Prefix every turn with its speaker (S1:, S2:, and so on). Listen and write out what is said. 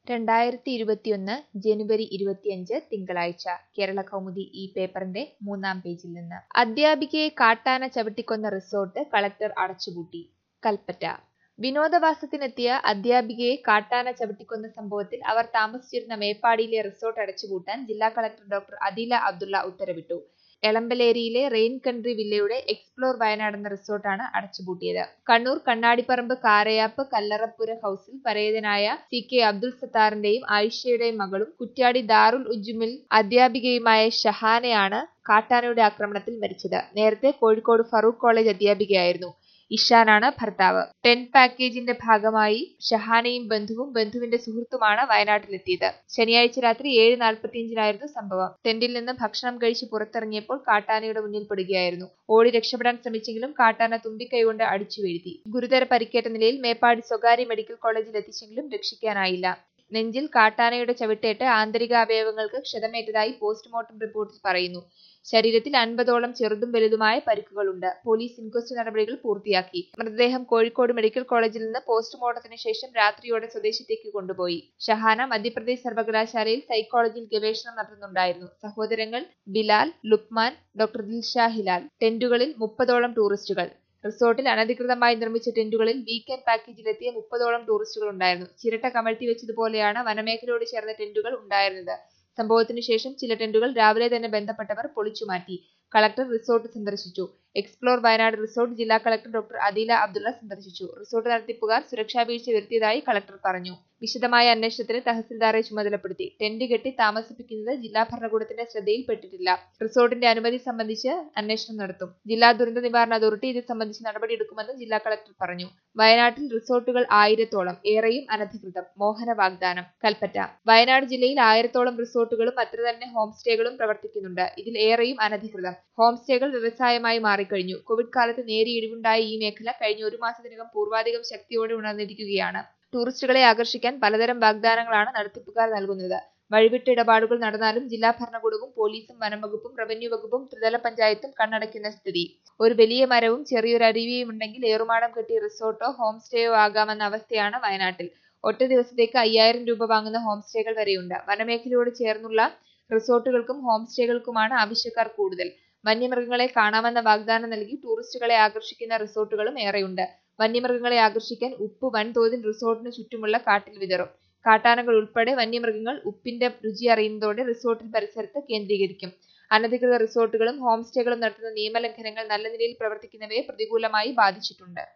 S1: രണ്ടായിരത്തി ഇരുപത്തിയൊന്ന് ജനുവരി ഇരുപത്തിയഞ്ച് തിങ്കളാഴ്ച കേരള കൗമുദി ഈ പേപ്പറിന്റെ മൂന്നാം പേജിൽ നിന്ന് അധ്യാപികയെ കാട്ടാന ചവിട്ടിക്കൊന്ന റിസോർട്ട് കളക്ടർ അടച്ചുപൂട്ടി കൽപ്പറ്റ വിനോദവാസത്തിനെത്തിയ അധ്യാപികയെ കാട്ടാന ചവിട്ടിക്കൊന്ന സംഭവത്തിൽ അവർ താമസിച്ചിരുന്ന മേപ്പാടിയിലെ റിസോർട്ട് അടച്ചുപൂട്ടാൻ ജില്ലാ കളക്ടർ ഡോക്ടർ അദീല അബ്ദുള്ള ഉത്തരവിട്ടു എളമ്പലേരിയിലെ റെയിൻ കൺട്രി വില്ലയുടെ എക്സ്പ്ലോർ വയനാട് എന്ന റിസോർട്ടാണ് അടച്ചുപൂട്ടിയത് കണ്ണൂർ കണ്ണാടിപ്പറമ്പ് കാരയാപ്പ് കല്ലറപ്പുര ഹൌസിൽ പരേതനായ സി കെ അബ്ദുൾ സത്താറിന്റെയും ആയിഷയുടെയും മകളും കുറ്റ്യാടി ദാറുൽ ഉജ്ജുമിൽ അധ്യാപികയുമായ ഷഹാനയാണ് കാട്ടാനയുടെ ആക്രമണത്തിൽ മരിച്ചത് നേരത്തെ കോഴിക്കോട് ഫറൂഖ് കോളേജ് അധ്യാപികയായിരുന്നു ഇഷാനാണ് ഭർത്താവ് ടെന്റ് പാക്കേജിന്റെ ഭാഗമായി ഷഹാനയും ബന്ധുവും ബന്ധുവിന്റെ സുഹൃത്തുമാണ് വയനാട്ടിലെത്തിയത് ശനിയാഴ്ച രാത്രി ഏഴ് നാൽപ്പത്തിയഞ്ചിനായിരുന്നു സംഭവം ടെന്റിൽ നിന്ന് ഭക്ഷണം കഴിച്ച് പുറത്തിറങ്ങിയപ്പോൾ കാട്ടാനയുടെ മുന്നിൽ പെടുകയായിരുന്നു ഓടി രക്ഷപ്പെടാൻ ശ്രമിച്ചെങ്കിലും കാട്ടാന തുമ്പിക്കൈകൊണ്ട് അടിച്ചു വീഴ്ത്തി ഗുരുതര പരിക്കേറ്റ നിലയിൽ മേപ്പാടി സ്വകാര്യ മെഡിക്കൽ കോളേജിൽ എത്തിച്ചെങ്കിലും രക്ഷിക്കാനായില്ല നെഞ്ചിൽ കാട്ടാനയുടെ ചവിട്ടേറ്റ് ആന്തരിക അവയവങ്ങൾക്ക് ക്ഷതമേറ്റതായി പോസ്റ്റ്മോർട്ടം റിപ്പോർട്ടിൽ പറയുന്നു ശരീരത്തിൽ അൻപതോളം ചെറുതും വലുതുമായ പരിക്കുകളുണ്ട് പോലീസ് ഇൻക്വസ്റ്റ് നടപടികൾ പൂർത്തിയാക്കി മൃതദേഹം കോഴിക്കോട് മെഡിക്കൽ കോളേജിൽ നിന്ന് പോസ്റ്റ്മോർട്ടത്തിന് ശേഷം രാത്രിയോടെ സ്വദേശത്തേക്ക് കൊണ്ടുപോയി ഷഹാന മധ്യപ്രദേശ് സർവകലാശാലയിൽ സൈക്കോളജിയിൽ ഗവേഷണം നടത്തുന്നുണ്ടായിരുന്നു സഹോദരങ്ങൾ ബിലാൽ ലുക്മാൻ ഡോക്ടർ ദിൽഷാ ഹിലാൽ ടെന്റുകളിൽ മുപ്പതോളം ടൂറിസ്റ്റുകൾ റിസോർട്ടിൽ അനധികൃതമായി നിർമ്മിച്ച ടെന്റുകളിൽ വീക്കെൻഡ് പാക്കേജിലെത്തിയ മുപ്പതോളം ടൂറിസ്റ്റുകൾ ഉണ്ടായിരുന്നു ചിരട്ട കമഴ്ത്തി വെച്ചതുപോലെയാണ് വനമേഖലയോട് ചേർന്ന ടെന്റുകൾ ഉണ്ടായിരുന്നത് സംഭവത്തിനു ശേഷം ചില ടെന്റുകൾ രാവിലെ തന്നെ ബന്ധപ്പെട്ടവർ പൊളിച്ചുമാറ്റി കളക്ടർ റിസോർട്ട് സന്ദർശിച്ചു എക്സ്പ്ലോർ വയനാട് റിസോർട്ട് ജില്ലാ കളക്ടർ ഡോക്ടർ അദീല അബ്ദുള്ള സന്ദർശിച്ചു റിസോർട്ട് നടത്തിപ്പുകാർ സുരക്ഷാ വീഴ്ച വരുത്തിയതായി കളക്ടർ പറഞ്ഞു വിശദമായ അന്വേഷണത്തിന് തഹസിൽദാറെ ചുമതലപ്പെടുത്തി ടെന്റ് കെട്ടി താമസിപ്പിക്കുന്നത് ജില്ലാ ഭരണകൂടത്തിന്റെ ശ്രദ്ധയിൽപ്പെട്ടിട്ടില്ല റിസോർട്ടിന്റെ അനുമതി സംബന്ധിച്ച് അന്വേഷണം നടത്തും ജില്ലാ ദുരന്ത നിവാരണ അതോറിറ്റി ഇത് സംബന്ധിച്ച് നടപടിയെടുക്കുമെന്ന് ജില്ലാ കളക്ടർ പറഞ്ഞു വയനാട്ടിൽ റിസോർട്ടുകൾ ആയിരത്തോളം ഏറെയും അനധികൃതം മോഹന വാഗ്ദാനം കൽപ്പറ്റ വയനാട് ജില്ലയിൽ ആയിരത്തോളം റിസോർട്ടുകളും അത്ര തന്നെ ഹോം സ്റ്റേകളും പ്രവർത്തിക്കുന്നുണ്ട് ഇതിൽ ഏറെയും അനധികൃതം ഹോം സ്റ്റേകൾ വ്യവസായമായി മാറിക്കഴിഞ്ഞു കോവിഡ് കാലത്ത് നേരിയ ഇടിവുണ്ടായ ഈ മേഖല കഴിഞ്ഞ ഒരു മാസത്തിനകം പൂർവാധികം ശക്തിയോടെ ഉണർന്നിരിക്കുകയാണ് ടൂറിസ്റ്റുകളെ ആകർഷിക്കാൻ പലതരം വാഗ്ദാനങ്ങളാണ് നടത്തിപ്പുകാർ നൽകുന്നത് വഴിവിട്ട ഇടപാടുകൾ നടന്നാലും ജില്ലാ ഭരണകൂടവും പോലീസും വനംവകുപ്പും റവന്യൂ വകുപ്പും ത്രിതല പഞ്ചായത്തും കണ്ണടയ്ക്കുന്ന സ്ഥിതി ഒരു വലിയ മരവും ചെറിയൊരു അരുവിയും ഉണ്ടെങ്കിൽ ഏറുമാടം കെട്ടിയ റിസോർട്ടോ ഹോം സ്റ്റേയോ ആകാമെന്ന അവസ്ഥയാണ് വയനാട്ടിൽ ഒറ്റ ദിവസത്തേക്ക് അയ്യായിരം രൂപ വാങ്ങുന്ന ഹോം സ്റ്റേകൾ വരെയുണ്ട് വനമേഖലയോട് ചേർന്നുള്ള റിസോർട്ടുകൾക്കും ഹോം സ്റ്റേകൾക്കുമാണ് ആവശ്യക്കാർ കൂടുതൽ വന്യമൃഗങ്ങളെ കാണാമെന്ന വാഗ്ദാനം നൽകി ടൂറിസ്റ്റുകളെ ആകർഷിക്കുന്ന റിസോർട്ടുകളും ഏറെയുണ്ട് വന്യമൃഗങ്ങളെ ആകർഷിക്കാൻ ഉപ്പ് വൻതോതിൽ റിസോർട്ടിന് ചുറ്റുമുള്ള കാട്ടിൽ വിതറും കാട്ടാനകൾ ഉൾപ്പെടെ വന്യമൃഗങ്ങൾ ഉപ്പിന്റെ രുചി അറിയുന്നതോടെ റിസോർട്ടിൽ പരിസരത്ത് കേന്ദ്രീകരിക്കും അനധികൃത റിസോർട്ടുകളും ഹോം സ്റ്റേകളും നടത്തുന്ന നിയമലംഘനങ്ങൾ നല്ല നിലയിൽ പ്രവർത്തിക്കുന്നവയെ പ്രതികൂലമായി ബാധിച്ചിട്ടുണ്ട്